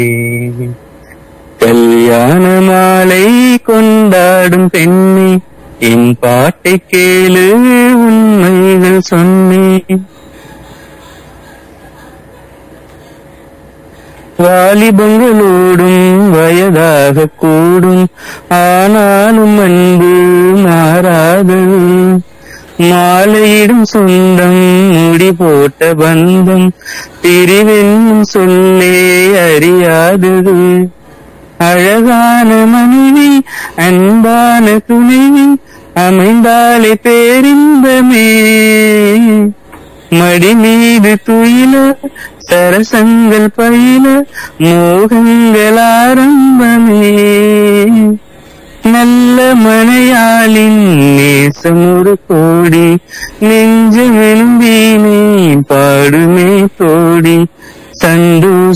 கல்யாண மாலை கொண்டாடும் பெண்ணே என் பாட்டை கேளு உண்மைகள் சொன்னேன் வாலிபங்களோடும் வயதாக கூடும் ஆனாலும் அன்பு மாறாதது மாலையிடும் சொந்தம் முடி போட்ட பந்தம் பிரிவென்னும் சொல்லே அறியாதது அழகான மனைவி அன்பான துணைவி அமைந்தாலே பேரின்பமே மடி மீது துயில சரசங்கள் பயில மோகங்கள் ஆரம்பமே நல்ல மனையாளின் நேசம் ஒரு கோடி நெஞ்சமெனும் வீணை பாடுமே தோடி சந்தோஷ